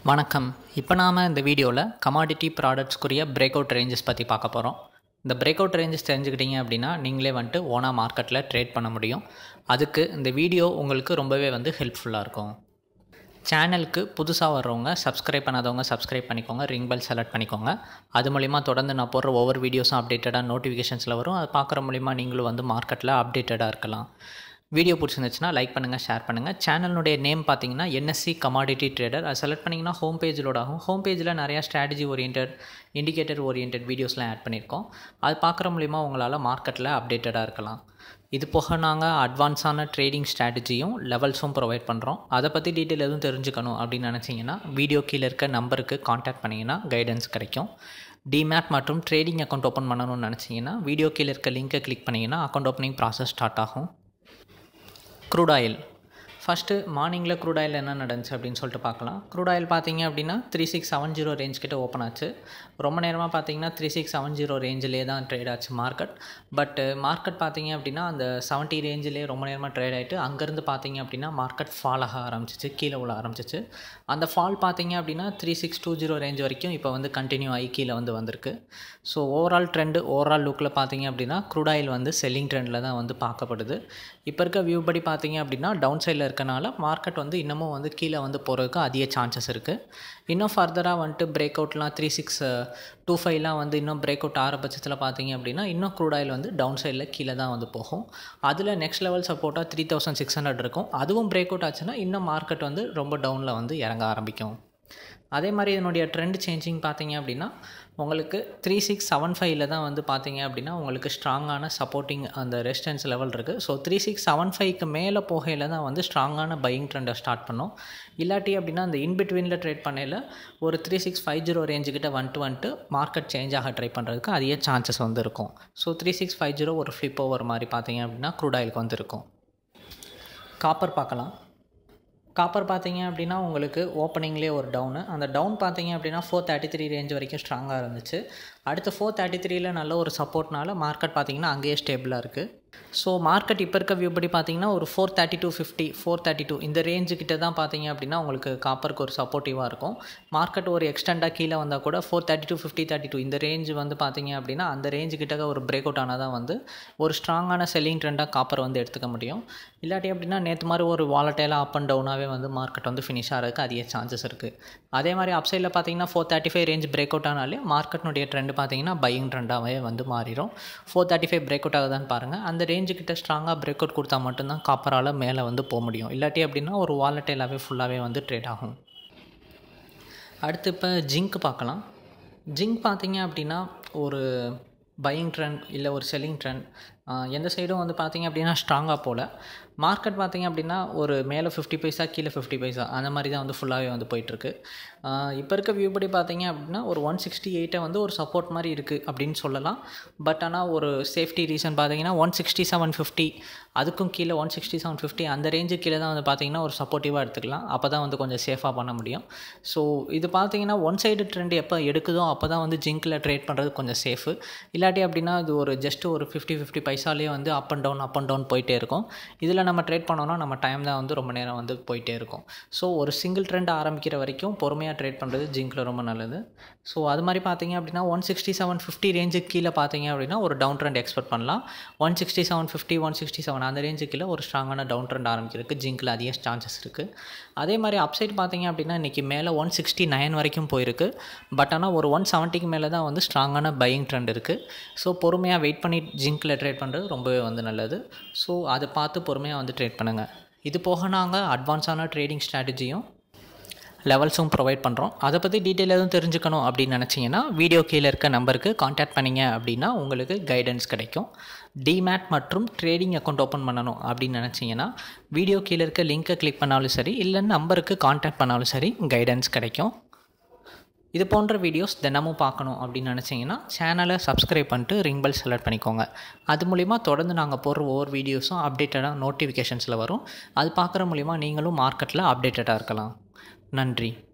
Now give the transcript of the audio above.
வணக்கம் இப்போ நாம் இந்த வீடியோவில் கமாடிட்டி ப்ராடக்ட்ஸ்க்குரிய பிரேக் அவுட் ரேஞ்சஸ் பற்றி பார்க்க போகிறோம் இந்த பிரேக் அவுட் ரேஞ்சஸ் தெரிஞ்சுக்கிட்டீங்க அப்படின்னா நீங்களே வந்துட்டு ஓனாக மார்க்கெட்டில் ட்ரேட் பண்ண முடியும் அதுக்கு இந்த வீடியோ உங்களுக்கு ரொம்பவே வந்து ஹெல்ப்ஃபுல்லாக இருக்கும் சேனலுக்கு புதுசாக வர்றவங்க சப்ஸ்கிரைப் பண்ணாதவங்க சப்ஸ்கிரைப் பண்ணிக்கோங்க ரிங் பெல் செலக்ட் பண்ணிக்கோங்க அது மூலிமா தொடர்ந்து நான் போடுற ஒவ்வொரு வீடியோஸும் அப்டேட்டடாக நோட்டிஃபிகேஷன்ஸில் வரும் அது பார்க்குற மூலிமா நீங்களும் வந்து மார்க்கெட்டில் அப்டேட்டடாக இருக்கலாம் வீடியோ பிடிச்சிருந்துச்சுன்னா லைக் பண்ணுங்கள் ஷேர் பண்ணுங்கள் சேனலுடைய நேம் பார்த்தீங்கன்னா என்எஸ்சி கமாடிட்டி ட்ரேடர் அது செலக்ட் பண்ணிங்கன்னா ஹோம் பேஜ் லோட் ஆகும் ஹோம் பேஜில் நிறையா ஸ்ட்ராட்டஜி ஓரியன்ட் இண்டிகேட்டர் ஓரியன்ட் வீடியோஸ்லாம் ஆட் பண்ணியிருக்கோம் அது பார்க்குற மூலிமா உங்களால் மார்க்கெட்டில் அப்டேட்டடாக இருக்கலாம் இது போக நாங்கள் அட்வான்ஸான ட்ரேடிங் ஸ்ட்ராட்டஜியும் லெவல்ஸும் ப்ரொவைட் பண்ணுறோம் அதை பற்றி டீட்டெயில் எதுவும் தெரிஞ்சுக்கணும் அப்படின்னு நினச்சிங்கன்னா வீடியோ கீழே இருக்க நம்பருக்கு காண்டாக்ட் பண்ணிங்கன்னா கைடன்ஸ் கிடைக்கும் டிமேட் மற்றும் ட்ரேடிங் அக்கௌண்ட் ஓப்பன் பண்ணணும்னு நினச்சிங்கன்னா வீடியோ கீழே இருக்க லிங்க்கை கிளிக் பண்ணிங்கன்னா அக்கௌண்ட் ஓப்பனிங் ப்ராசஸ் ஸ்டார்ட் ஆகும் க்ரூட் ஆயில் ஃபஸ்ட்டு மார்னிங்கில் க்ரூட் ஆயில் என்ன நடந்துச்சு அப்படின்னு சொல்லிட்டு பார்க்கலாம் க்ரூட் ஆயில் பார்த்தீங்க அப்படின்னா three six seven zero range கிட்ட ஓப்பன் ஆச்சு ரொம்ப நேரமாக பார்த்தீங்கன்னா த்ரீ சிக்ஸ் செவன் ஜீரோ ரேஞ்சிலே தான் ட்ரேட் ஆச்சு மார்க்கெட் பட் மார்க்கெட் பார்த்தீங்க அப்படின்னா அந்த செவன்ட்டி ரேஞ்சிலே ரொம்ப நேரமாக ட்ரேட் ஆகிட்டு அங்கேருந்து பார்த்தீங்க அப்படின்னா மார்க்கெட் ஃபால் ஆக ஆரம்பிச்சிச்சு கீழே உள்ள ஆரம்பிச்சிச்சு அந்த ஃபால் பார்த்தீங்க அப்படின்னா three six two zero range வரைக்கும் இப்போ வந்து கண்டினியூ ஆகி கீழே வந்து வந்திருக்கு ஸோ ஓவரால் ட்ரெண்டு ஓவரால் லுக்கில் பார்த்தீங்க அப்படின்னா க்ரூட் ஆயில் வந்து செல்லிங் ட்ரெண்டில் தான் வந்து பார்க்கப்படுது இப்போ இருக்க வியூ படி பார்த்தீங்க அப்படின்னா டவுன் சைடில் இருக்கனால மார்க்கெட் வந்து இன்னமும் வந்து கீழே வந்து போகிறதுக்கு அதிக சான்சஸ் இருக்குது இன்னும் ஃபர்தராக வந்துட்டு பிரேக் அவுட்லாம் த்ரீ சிக்ஸ் டூ ஃபைவ்லாம் வந்து இன்னும் பிரேக் அவுட் ஆகிற பட்சத்தில் பார்த்தீங்க அப்படின்னா இன்னும் க்ரூட் ஆயில் வந்து டவுன் சைடில் கீழே தான் வந்து போகும் அதில் நெக்ஸ்ட் லெவல் சப்போர்ட்டாக த்ரீ தௌசண்ட் சிக்ஸ் ஹண்ட்ரட் இருக்கும் அதுவும் பிரேக் அவுட் ஆச்சுன்னா இன்னும் மார்க்கெட் வந்து ரொம்ப டவுனில் வந்து இறங்க ஆரம்பிக்கும் அதே மாதிரி இதனுடைய ட்ரெண்ட் சேஞ்சிங் பார்த்தீங்க அப்படின்னா உங்களுக்கு த்ரீ சிக்ஸ் செவன் ஃபைவ்ல தான் வந்து பார்த்தீங்க அப்படின்னா உங்களுக்கு ஸ்ட்ராங்கான சப்போர்ட்டிங் அந்த ரெசிஸ்டன்ஸ் லெவல் இருக்குது ஸோ த்ரீ சிக்ஸ் செவன் ஃபைவ்க்கு மேலே போகையில் தான் வந்து ஸ்ட்ராங்கான பையிங் ட்ரெண்டை ஸ்டார்ட் பண்ணோம் இல்லாட்டி அப்படின்னா அந்த இன்பிட்வீனில் ட்ரேட் பண்ணையில் ஒரு த்ரீ சிக்ஸ் ஃபைவ் ஜீரோ ரேஞ்சுக்கிட்ட வந்துட்டு வந்துட்டு மார்க்கெட் சேஞ்ச் ஆக ட்ரை பண்ணுறதுக்கு அதிக சான்சஸ் வந்து இருக்கும் so three six five zero ஒரு ஃப்ளிப் ஓவர் மாதிரி பார்த்தீங்க அப்படின்னா க்ரூட் ஆயிலுக்கு வந்து இருக்கும் காப்பர் பார்க்கலாம் காப்பர் பார்த்தீங்க அப்படின்னா உங்களுக்கு ஓப்பனிங்லேயே ஒரு டவுனு அந்த டவுன் பார்த்தீங்க அப்படின்னா ஃபோர் தேர்ட்டி த்ரீ ரேஞ்ச் வரைக்கும் ஸ்ட்ராங்காக இருந்துச்சு அடுத்து ஃபோர் தேர்ட்டி த்ரீல நல்ல ஒரு சப்போர்ட்னால மார்க்கெட் பார்த்தீங்கன்னா அங்கேயே ஸ்டேபிளாக இருக்குது ஸோ மார்க்கெட் இப்போ இருக்க வியூ படி பார்த்தீங்கன்னா ஒரு four thirty two fifty four thirty two இந்த ரேஞ்சு கிட்ட தான் பார்த்தீங்க அப்படின்னா உங்களுக்கு காப்பருக்கு ஒரு சப்போர்ட்டிவாக இருக்கும் மார்க்கெட் ஒரு எக்ஸ்டெண்டாக கீழே வந்தால் கூட four thirty two fifty thirty two இந்த ரேஞ்சு வந்து பார்த்தீங்க அப்படின்னா அந்த ரேஞ்சு கிட்ட ஒரு பிரேக் அவுட் ஆனால் தான் வந்து ஒரு ஸ்ட்ராங்கான செல்லிங் ட்ரெண்டாக காப்பர் வந்து எடுத்துக்க முடியும் இல்லாட்டி அப்படின்னா நேற்று மாதிரி ஒரு வாலட்டைலாக அப் அண்ட் டவுனாகவே வந்து மார்க்கெட் வந்து ஃபினிஷ் ஆகிறதுக்கு அதிக சான்சஸ் இருக்குது அதே மாதிரி அப்சைடில் பார்த்தீங்கன்னா four thirty five range break out ஆனாலே மார்க்கெட்னுடைய ட்ரெண்ட் பார்த்தீங்கன்னா பையிங் ட்ரெண்டாகவே வந்து மாறிடும் four thirty five break out ஆகுதான்னு பாருங்கள் அந்த ரேஞ்சு கிட்ட ஸ்ட்ராங்காக பிரேக் அவுட் கொடுத்தா மட்டும்தான் காப்பரால் மேலே வந்து போக முடியும் இல்லாட்டி அப்படின்னா ஒரு வாலட்டைலாகவே ஃபுல்லாகவே வந்து ட்ரேட் ஆகும் அடுத்து இப்போ ஜிங்க் பார்க்கலாம் ஜிங்க் பார்த்தீங்க அப்படின்னா ஒரு பையிங் ட்ரெண்ட் இல்லை ஒரு செல்லிங் ட்ரெண்ட் எந்த சைடும் வந்து பார்த்திங்க அப்படின்னா ஸ்ட்ராங்காக போல் மார்க்கெட் பார்த்திங்க அப்படின்னா ஒரு மேலே ஃபிஃப்டி பைசா கீழே ஃபிஃப்டி பைசா அந்த மாதிரி தான் வந்து ஃபுல்லாகவே வந்து போயிட்டுருக்கு இப்போ இருக்க வியூ படி பார்த்தீங்க அப்படின்னா ஒரு ஒன் சிக்ஸ்டி எயிட்டை வந்து ஒரு சப்போர்ட் மாதிரி இருக்குது அப்படின்னு சொல்லலாம் பட் ஆனால் ஒரு சேஃப்டி ரீசன் பார்த்தீங்கன்னா ஒன் சிக்ஸ்டி செவன் ஃபிஃப்டி அதுக்கும் கீழே ஒன் சிக்ஸ்டி செவன் ஃபிஃப்டி அந்த ரேஞ்சு கீழே தான் வந்து பார்த்திங்கன்னா ஒரு சப்போர்ட்டிவாக எடுத்துக்கலாம் அப்போ தான் வந்து கொஞ்சம் சேஃபாக பண்ண முடியும் ஸோ இது பார்த்தீங்கன்னா ஒன் சைடு ட்ரெண்ட் எப்போ எடுக்குதோ அப்போ தான் வந்து ஜிங்கில் ட்ரேட் பண்ணுறது கொஞ்சம் சேஃபு இல்லாட்டி அப்படின்னா இது ஒரு ஜஸ்ட் ஒரு ஃபிஃப்டி ஃபிஃப்டி பைசாலே வந்து up and down up and down போயிட்டே இருக்கும் இதில் நம்ம ட்ரேட் பண்ணோன்னா நம்ம டைம் தான் வந்து ரொம்ப நேரம் வந்து போயிட்டே இருக்கும் ஸோ ஒரு சிங்கிள் ட்ரெண்ட் ஆரம்பிக்கிற வரைக்கும் பொறுமையாக ட்ரேட் பண்ணுறது ஜிங்கில் ரொம்ப நல்லது ஸோ அது மாதிரி பார்த்தீங்க அப்படின்னா ஒன் சிக்ஸ்டி செவன் ஃபிஃப்டி ரேஞ்சுக்கு கீழே பார்த்தீங்க அப்படின்னா ஒரு டவுன் ட்ரெண்ட் எக்ஸ்பெக்ட் பண்ணலாம் one sixty seven fifty one sixty seven அந்த ரேஞ்சு கீழே ஒரு ஸ்ட்ராங்கான டவுன் ட்ரெண்ட் ஆரம்பிக்கிறதுக்கு ஜிங்கில் அதிக சான்சஸ் இருக்குது அதே மாதிரி அப்சைட் பார்த்தீங்க அப்படின்னா இன்றைக்கி மேலே ஒன் சிக்ஸ்டி நைன் வரைக்கும் போயிருக்கு பட் ஆனால் ஒரு ஒன் செவன்ட்டிக்கு மேலே தான் வந்து ஸ்ட்ராங்கான பையிங் ட்ரெண்ட் இருக்குது ஸோ பொறுமையாக வெயிட் பண்ணி ஜிங்கில் ட்ரேட் பண்ணுறது ரொம்பவே வந்து நல்லது ஸோ அதை பார்த்து பொறுமையாக வந்து ட்ரேட் பண்ணுங்கள் இது போக நாங்கள் அட்வான்ஸான ட்ரேடிங் ஸ்ட்ராட்டஜியும் லெவல்ஸும் ப்ரொவைட் பண்ணுறோம் அதை பற்றி டீட்டெயில் எதுவும் தெரிஞ்சுக்கணும் அப்படின்னு நினச்சிங்கன்னா வீடியோ கீழே இருக்க நம்பருக்கு காண்டாக்ட் பண்ணிங்க அப்படின்னா உங்களுக்கு கைடன்ஸ் கிடைக்கும் டிமேட் மற்றும் ட்ரேடிங் அக்கௌண்ட் ஓப்பன் பண்ணணும் அப்படின்னு நினச்சிங்கன்னா வீடியோ கீழே இருக்க லிங்க்கை கிளிக் பண்ணாலும் சரி இல்லை நம்பருக்கு காண்டாக்ட் பண்ணாலும் சரி கைடன்ஸ் கிடைக்கும் இது போன்ற வீடியோஸ் தினமும் பார்க்கணும் அப்படின்னு நினச்சிங்கன்னா சேனலை சப்ஸ்கிரைப் பண்ணிட்டு ரிங் பெல் செலக்ட் பண்ணிக்கோங்க அது மூலிமா தொடர்ந்து நாங்கள் போடுற ஒவ்வொரு வீடியோஸும் அப்டேட்டடாக நோட்டிஃபிகேஷன்ஸில் வரும் அது பார்க்குற மூலிமா நீங்களும் மார்க்கெட்டில் அப்டேட்டடாக இருக்கலாம் நன்றி